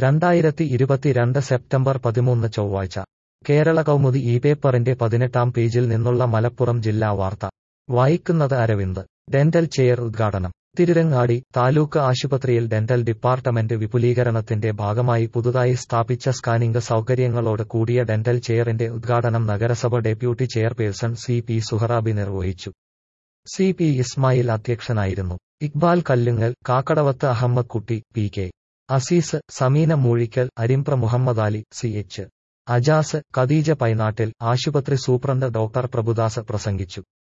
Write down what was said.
രണ്ടായിരത്തി ഇരുപത്തിരണ്ട് സെപ്റ്റംബർ പതിമൂന്ന് ചൊവ്വാഴ്ച കേരള കൗമുദി ഈ പേപ്പറിന്റെ പതിനെട്ടാം പേജിൽ നിന്നുള്ള മലപ്പുറം ജില്ലാ വാർത്ത വായിക്കുന്നത് അരവിന്ദ് ഡെന്റൽ ചെയർ ഉദ്ഘാടനം തിരുരങ്ങാടി താലൂക്ക് ആശുപത്രിയിൽ ഡെന്റൽ ഡിപ്പാർട്ട്മെന്റ് വിപുലീകരണത്തിന്റെ ഭാഗമായി പുതുതായി സ്ഥാപിച്ച സ്കാനിംഗ് സൗകര്യങ്ങളോട് കൂടിയ ഡെന്റൽ ചെയറിന്റെ ഉദ്ഘാടനം നഗരസഭ deputy chairperson C P Suharabi നിർവഹിച്ചു സി പി ഇസ്മായിൽ അധ്യക്ഷനായിരുന്നു Iqbal Kallungal Kakkadavath Ahammed Kutty P K Azeez Sameena Moozhikkal Arimbra Muhammad Ali C H Ajas Khadeeja Painattil ആശുപത്രി സൂപ്രണ്ട് ഡോക്ടർ പ്രഭുദാസ് പ്രസംഗിച്ചു